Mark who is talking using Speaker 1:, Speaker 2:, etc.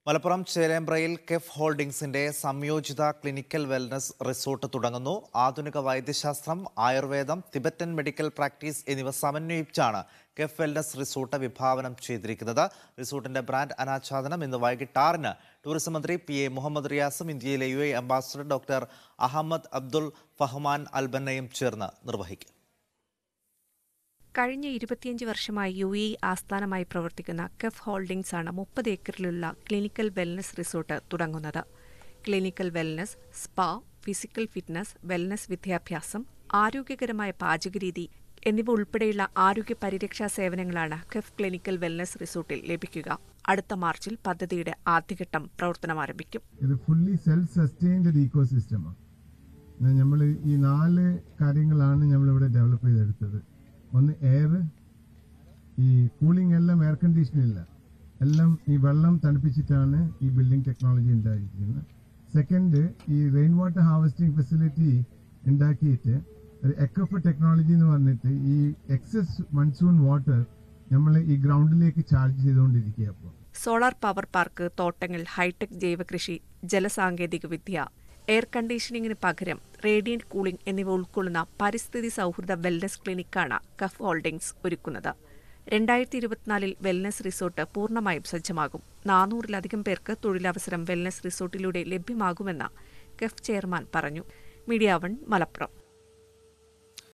Speaker 1: മലപ്പുറം ചേലേമ്പ്രയിൽ കെഫ് ഹോൾഡിംഗ്സിന്റെ സംയോജിത clinical wellness resort തുടങ്ങുന്നു ആധുനിക വൈദ്യശാസ്ത്രം ആയുർവേദം തിബറ്റൻ മെഡിക്കൽ പ്രാക്ടീസ് എന്നിവ സമന്വയിച്ചാണ് കെഫ് വെൽനസ് റിസോർട്ട് വിഭാവനം ചെയ്തിരിക്കുന്നത് റിസോർട്ടിന്റെ ബ്രാൻഡ് അനാച്ഛാദനം ഇന്ന് വൈകിട്ട് ആറിന് ടൂറിസം മന്ത്രി പി എ മുഹമ്മദ് റിയാസും ഇന്ത്യയിലെ U A ambassador doctor Ahmed Abdul Fahman അൽബന്നയും ചേർന്ന് നിർവഹിക്കും
Speaker 2: കഴിഞ്ഞ ഇരുപത്തിയഞ്ച് വർഷമായി യു എ ആസ്ഥാനമായി പ്രവർത്തിക്കുന്ന കെഫ് ഹോൾഡിംഗ്സ് ആണ് മുപ്പത് ഏക്കറിലുള്ള ക്ലിനിക്കൽ വെൽനസ് റിസോർട്ട് തുടങ്ങുന്നത് clinical wellness spa physical fitness wellness വിദ്യാഭ്യാസം ആരോഗ്യകരമായ പാചകരീതി എന്നിവ ഉൾപ്പെടെയുള്ള ആരോഗ്യ പരിരക്ഷാ സേവനങ്ങളാണ് കെഫ് ക്ലിനിക്കൽ വെൽനസ് റിസോർട്ടിൽ ലഭിക്കുക അടുത്ത മാർച്ചിൽ പദ്ധതിയുടെ ആദ്യഘട്ടം പ്രവർത്തനം ആരംഭിക്കും
Speaker 3: ഇത് ഫുള്ളി സെൽഫ് സസ്റ്റെയിൻഡ് ഒരു ഇക്കോ സിസ്റ്റമാണ് നമ്മൾ ഈ നാല് കാര്യങ്ങളാണ് നമ്മളിവിടെ ഡെവലപ്പ് ചെയ്തെടുത്തത് ഒന്ന് എയർ ഈ കൂളിംഗ് എല്ലാം എയർ കണ്ടീഷൻ ഇല്ല എല്ലാം ഈ വെള്ളം തണുപ്പിച്ചിട്ടാണ് ഈ ബിൽഡിംഗ് ടെക്നോളജി ഉണ്ടായിരിക്കുന്നത് സെക്കൻഡ് ഈ റെയിൻ വാട്ടർ ഹാർവെസ്റ്റിംഗ് ഫെസിലിറ്റി ഉണ്ടാക്കിയിട്ട് ഒരു എക്കഫ് ടെക്നോളജി എന്ന് പറഞ്ഞിട്ട് ഈ എക്സസ് മൺസൂൺ വാട്ടർ നമ്മൾ ഈ ഗ്രൗണ്ടിലേക്ക് ചാർജ് ചെയ്തുകൊണ്ടിരിക്കുക അപ്പോൾ
Speaker 2: സോളാർ പവർ പാർക്ക് തോട്ടങ്ങൾ ഹൈടെക് ജൈവകൃഷി ജലസാങ്കേതിക വിദ്യ എയർ കണ്ടീഷനിങ്ങിന് പകരം റേഡിയന്റ് കൂളിംഗ് എന്നിവ ഉൾക്കൊള്ളുന്ന പരിസ്ഥിതി സൗഹൃദ വെൽനസ് ക്ലിനിക്കാണ് കഫ് ഹോൾഡിംഗ്സ് ഒരുക്കുന്നത് രണ്ടായിരത്തി ഇരുപത്തിനാലിൽ വെൽനസ് റിസോർട്ട് പൂർണ്ണമായും സജ്ജമാകും നാനൂറിലധികം പേർക്ക് തൊഴിലവസരം വെൽനസ് റിസോർട്ടിലൂടെ ലഭ്യമാകുമെന്ന് കെഫ് ചെയർമാൻ പറഞ്ഞു മീഡിയ വൺ മലപ്പുറം